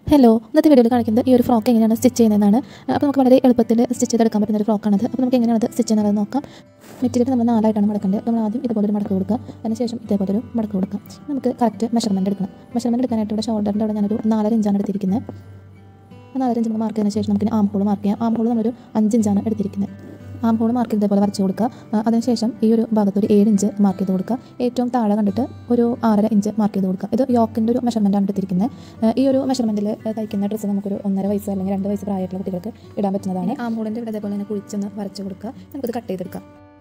hello ഇന്നത്തെ വീഡിയോയിൽ കാണിക്കുന്നത് ഈ ഒരു ഫ്രോക്ക് എങ്ങനെയാണ് സ്റ്റിച്ച് ചെയ്യുന്നതെന്നാണ് അപ്പോൾ നമുക്ക് വളരെ എളുപ്പത്തിൽ സ്റ്റിച്ച് ചെയ്തെടുക്കാൻ പറ്റുന്ന ഒരു ഫ്രോക്കാണത് അപ്പോൾ നമുക്ക് എങ്ങനെയാണ് അത് സ്റ്റിച്ച് ചെയ്യുന്നത് നോക്കാം മെറ്റീരിയൽ നമ്മൾ നാലായിട്ടാണ് മടക്കേണ്ടത് നമ്മൾ ആദ്യം ഇതുപോലെ ഒരു മടക്ക് കൊടുക്കുക അതിനുശേഷം ഇതേപോലെ ഒരു മടക്ക് കൊടുക്കുക നമുക്ക് കറക്റ്റ് മെഷർമെൻറ്റ് എടുക്കണം മെഷർമെൻറ്റ് എടുക്കാനായിട്ട് ഇവിടെ ഷോൾഡറിൻ്റെ അവിടെ ഞാനൊരു നാലര ഇഞ്ചാണ് എടുത്തിരിക്കുന്നത് ആ നാലര ഇഞ്ച് മാർക്ക് ചെയ്തതിന് ശേഷം നമുക്ക് ആം ഹോൾ മാർക്ക് ചെയ്യാം ആം ഹോൾ നമ്മളൊരു അഞ്ച് ഇഞ്ചാണ് എടുത്തിരിക്കുന്നത് ആം ഹോൾ മാർക്ക് ചെയ്ത് ഇതേപോലെ വരച്ച് കൊടുക്കുക ആ, അതിനുശേഷം ഈ ഒരു ഭാഗത്ത് ഒരു ഏഴ് ഇഞ്ച് മാർക്ക് ചെയ്ത് കൊടുക്കുക ഏറ്റവും താഴെ കണ്ടിട്ട് ഒരു ആറര ഇഞ്ച് മാർക്ക് ചെയ്ത് കൊടുക്കുക ഇത് യോക്കിൻ്റെ ഒരു മെഷർമെൻറ്റാണ് എടുത്തിരിക്കുന്നത് ആ, ഈ ഒരു മെഷർമെൻറ്റിൽ തയ്ക്കുന്ന ഡ്രസ്സ് നമുക്കൊരു ഒന്നര വയസ്സ് അല്ലെങ്കിൽ രണ്ട് വയസ്സ് പ്രായമായിട്ടുള്ള കുട്ടികൾക്ക് ഇടാൻ പറ്റുന്നതാണ് ആം ഹോളിൻ്റെ ഇവിടെ ഇതേപോലെ തന്നെ കുഴിച്ചൊന്ന് വരച്ച് കൊടുക്കുക നമുക്കിത് കട്ട് ചെയ്തെടുക്കാം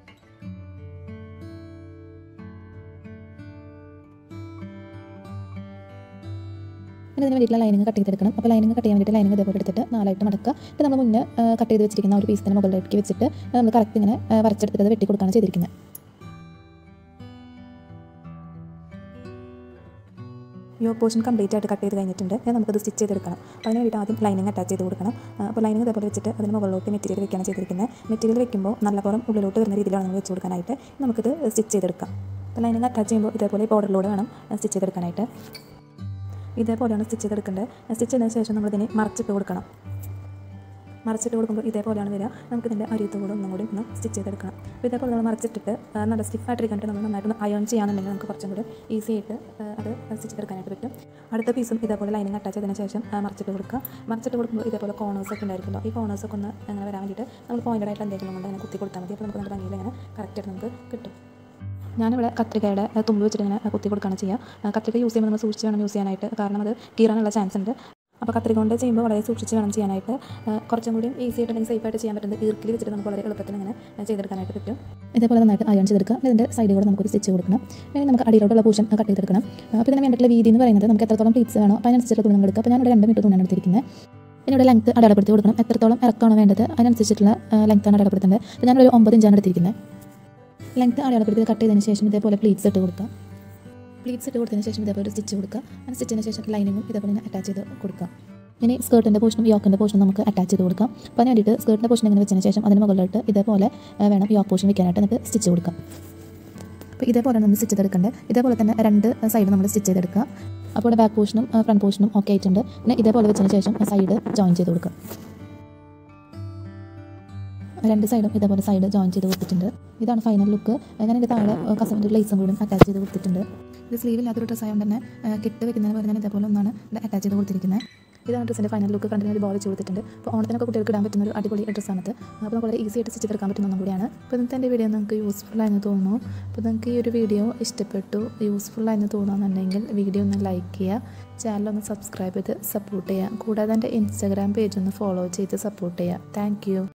പിന്നെ ഇതിന് വേണ്ടിയിട്ടുള്ള ലൈനിങ് കട്ട് ചെയ്തെടുക്കണം അപ്പോൾ ലൈനിങ് കട്ട് ചെയ്യാൻ വേണ്ടിയിട്ട് ലൈനിങ് ഇതേപോലെ എടുത്തിട്ട് നാലായിട്ട് മടക്കുക ഇത് നമ്മൾ മുന്നേ കട്ട് ചെയ്ത് വെച്ചിരിക്കുന്ന ആ ഒരു പീസിന് മുകളിലേക്ക് വെച്ചിട്ട് നമ്മൾ കറക്റ്റ് ഇങ്ങനെ ആ, വരച്ചെടുത്തിട്ട് അത് വെട്ടി കൊടുക്കുകയാണ് ചെയ്തിരിക്കുന്നത് ഈ പോർഷൻ കംപ്ലീറ്റ് ആയിട്ട് കട്ട് ചെയ്ത് കഴിഞ്ഞിട്ടുണ്ട് ഞാൻ നമുക്കത് സ്റ്റിച്ച് ചെയ്തെടുക്കണം അപ്പോൾ അതിന് വേണ്ടിയിട്ട് ആദ്യം ലൈനിങ് അറ്റാച്ച് ചെയ്ത് കൊടുക്കണം ആ, അപ്പോൾ ലൈനിങ് ഇതേപോലെ വെച്ചിട്ട് അതിന് മുകളിലോട്ട് മെറ്റീരിയൽ വെക്കുകയാണ് ചെയ്തിരിക്കുന്നത് മെറ്റീരിയൽ വെക്കുമ്പോൾ നല്ലപോലെ ഉള്ളിലോട്ട് വരുന്ന രീതിയിലാണ് നമ്മൾ വെച്ച് കൊടുക്കാനായിട്ട് നമുക്കിത് സ്റ്റിച്ച് ചെയ്തെടുക്കാം അപ്പോൾ ലൈനിങ് അറ്റാച്ച് ചെയ്യുമ്പോൾ ഇതേപോലെ ബോർഡറിലൂടെ വേണം സ്റ്റിച്ച് ചെയ്തെടുക്കാനായിട്ട് ഇതേപോലെയാണ് സ്റ്റിച്ച് ചെയ്തെടുക്കേണ്ടത് സ്റ്റിച്ച് ചെയ്തതിന് ശേഷം നമ്മളിതിനെ മറച്ചിട്ട് കൊടുക്കണം മറച്ചിട്ട് കൊടുക്കുമ്പോൾ ഇതേപോലെയാണ് വരിക നമുക്ക് ഇതിൻ്റെ അരിയത്ത് കൂടെ ഒന്നും കൂടി ഒന്ന് സ്റ്റിച്ച് ചെയ്തെടുക്കണം അപ്പോൾ ഇതേപോലെ നമ്മൾ മറച്ചിട്ടിട്ട് ആ, നല്ല സ്റ്റിഫായിട്ടിരിക്കാനായിട്ട് നമ്മൾ നന്നായിട്ട് അയൺ ചെയ്യാന്നുണ്ടെങ്കിൽ നമുക്ക് കുറച്ചും കൂടി ഈസി ആയിട്ട് ആ, അത് സ്റ്റിച്ച് ചെയ്തെടുക്കാനായിട്ട് പറ്റും അടുത്ത പീസും ഇതേപോലെ ലൈനിങ് അറ്റാച്ച് ചെയ്തതിന് ശേഷം ആ, മറച്ചിട്ട് കൊടുക്കുക മറച്ചിട്ട് കൊടുക്കുമ്പോൾ ഇതേപോലെ കോർണേഴ്സ് ഒക്കെ ഉണ്ടായിരിക്കുമല്ലോ ഈ കോർണേഴ്സ് ഒക്കെ ഒന്ന് അങ്ങനെ വരാൻ വേണ്ടിയിട്ട് നമ്മൾ പോയിൻ്റ് ആയിട്ട് എന്തെങ്കിലും കൊണ്ട് അങ്ങനെ കുത്തി കൊടുത്താൽ മതി അപ്പോൾ നമുക്ക് നല്ല ഭംഗിയിൽ ഇങ്ങനെ കറക്റ്റായിട്ട് നമുക്ക് കിട്ടും ഞാനിവിടെ കത്രികയുടെ ആ, തുമ്പ് വെച്ചിട്ട് ഇങ്ങനെ കുത്തി കൊടുക്കുകയാണ് ചെയ്യുക ആ, കത്രിക യൂസ് ചെയ്യുമ്പോൾ നമ്മൾ സൂക്ഷിച്ച് വേണം യൂസ് ചെയ്യാനായിട്ട് കാരണം അത് കീറാനുള്ള ചാൻസ് ഉണ്ട് അപ്പോൾ കത്രിക കൊണ്ട് ചെയ്യുമ്പോൾ വളരെ സൂക്ഷിച്ച് വേണം ചെയ്യാനായിട്ട് ആ, കുറച്ചും കൂടി ഈസി ആയിട്ട് അല്ലെങ്കിൽ സേഫായിട്ട് ചെയ്യാൻ പറ്റുന്നത് ഈർക്കിൽ വെച്ചിട്ട് നമുക്ക് വളരെ എളുപ്പത്തിൽ ഇങ്ങനെ ചെയ്തെടുക്കാനായിട്ട് പറ്റും ഇതേപോലെ നന്നായിട്ട് അയൺ ചെയ്തെടുക്കുക ഇതിൻ്റെ സൈഡിൽ കൂടെ നമുക്കൊരു സ്റ്റിച്ച് കൊടുക്കണം പിന്നെ നമുക്ക് അടിയിലോട്ടുള്ള പോർഷൻ കട്ട് ചെയ്തെടുക്കണം അപ്പോൾ ഇതിന് വേണ്ടിയിട്ടുള്ള വീതി എന്ന് പറയുന്നത് നമുക്ക് എത്രത്തോളം പ്ലീറ്റ്സ് വേണോ അപ്പോൾ അതിനനുസരിച്ചുള്ള തുണി നമ്മൾ എടുക്കുക അപ്പോൾ ഞാനിവിടെ രണ്ട് മീറ്റർ തുണിയാണ് എടുത്തിരിക്കുന്നത് പിന്നെ ഇവിടെ ലെങ്ത്ത് അടയാളപ്പെടുത്തി കൊടുക്കണം എത്രത്തോളം ഇറക്കമാണോ വേണ്ടത് അതിനനുസരിച്ചിട്ടുള്ള ലെങ്ത്താണ് അടയാളപ്പെടുത്തേണ്ടത് അപ്പോൾ ഞാനൊരു ഒമ്പത് ഇഞ്ചാണ് എടുത്തിരിക്കുന്നത് ലെങ്ത്ത് അടയാളപ്പെടുത്തി കട്ട് ചെയ്തതിന് ശേഷം ഇതേപോലെ പ്ലീറ്റ്സ് ഇട്ട് കൊടുക്കുക പ്ലീറ്റ്സ് ഇട്ട് കൊടുത്തതിന് ശേഷം ഇതേപോലെ സ്റ്റിച്ച് കൊടുക്കുക ആ സ്റ്റിച്ചിന് ശേഷം ലൈനിങ്ങും ഇതേപോലെ തന്നെ അറ്റാച്ച് ചെയ്ത് കൊടുക്കുക ഇനി സ്കേർട്ടിൻ്റെ പോർഷനും യോക്കിൻ്റെ പോർഷനും നമുക്ക് അറ്റാച്ച് ചെയ്ത് കൊടുക്കാം അപ്പോൾ അതിന് വേണ്ടിയിട്ട് സ്കേർട്ടിൻ്റെ പോർഷൻ ഇങ്ങനെ വെച്ചതിന് ശേഷം അതിന് മുകളിലോട്ട് ഇതേപോലെ ആ, വേണം യോക്ക് പോർഷൻ വെക്കാനായിട്ട് നമുക്ക് സ്റ്റിച്ച് കൊടുക്കാം അപ്പോൾ ഇതേപോലെയാണ് നമ്മൾ സ്റ്റിച്ച് ചെയ്തെടുക്കേണ്ടത് ഇതേപോലെ തന്നെ രണ്ട് സൈഡ് നമ്മൾ സ്റ്റിച്ച് ചെയ്തെടുക്കുക അപ്പോൾ ഇവിടെ ബാക്ക് പോർഷനും ഫ്രണ്ട് പോർഷനും ഒക്കെ ആയിട്ടുണ്ട് പിന്നെ ഇതേപോലെ വെച്ചതിന് ശേഷം സൈഡ് ജോയിൻ ചെയ്ത് കൊടുക്കുക രണ്ട് സൈഡും ഇതേപോലെ സൈഡ് ജോയിൻ ചെയ്ത് കൊടുത്തിട്ടുണ്ട് ഇതാണ് ഫൈനൽ ലുക്ക് ഞാൻ ഇതിൻ്റെ താഴെ കസവിൻ്റെ ലേസും കൂടി അറ്റാച്ച് ചെയ്ത് കൊടുത്തിട്ടുണ്ട് ഇത് സ്ലീവില്ലാത്തൊരു ഡ്രസ്സ് ആയതുകൊണ്ട് തന്നെ ആ, കെട്ട് വെക്കുന്നതിന് പകരം ഞാൻ ഇതേപോലെ ഒന്നാണ് അറ്റാച്ച് ചെയ്ത് കൊടുത്തിരിക്കുന്നത് ഇതാണ് ഡ്രസ്സിൻ്റെ ഫൈനൽ ലുക്ക് കണ്ടിന് ഒരു ബോൾ വെച്ച് കൊടുത്തിട്ടുണ്ട് അപ്പോൾ ഓണത്തിനൊക്കെ കുട്ടികൾക്ക് ഇടാൻ പറ്റുന്ന ഒരു അടിപൊളി ഡ്രസ്സാണിത് അപ്പോൾ നമുക്ക് വളരെ ഈസി ആയിട്ട് സ്റ്റിച്ച് എടുക്കാൻ പറ്റുന്ന ഒന്നും കൂടിയാണ് അപ്പോൾ ഇന്നത്തെ എൻ്റെ വീഡിയോ നിങ്ങൾക്ക് യൂസ്ഫുൾ ആയെന്ന് തോന്നുന്നു അപ്പോൾ നിങ്ങൾക്ക് ഈ ഒരു വീഡിയോ ഇഷ്ടപ്പെട്ടു യൂസ്ഫുൾ ആയെന്ന് തോന്നുന്നുണ്ടെങ്കിൽ വീഡിയോ ഒന്ന് ലൈക്ക് ചെയ്യുക ചാനൽ ഒന്ന് സബ്സ്ക്രൈബ് ചെയ്ത് സപ്പോർട്ട് ചെയ്യുക കൂടാതെ എൻ്റെ ഇൻസ്റ്റാഗ്രാം പേജ് ഒന്ന് ഫോളോ ചെയ്ത് സപ്പോർട്ട് ചെയ്യുക താങ്ക്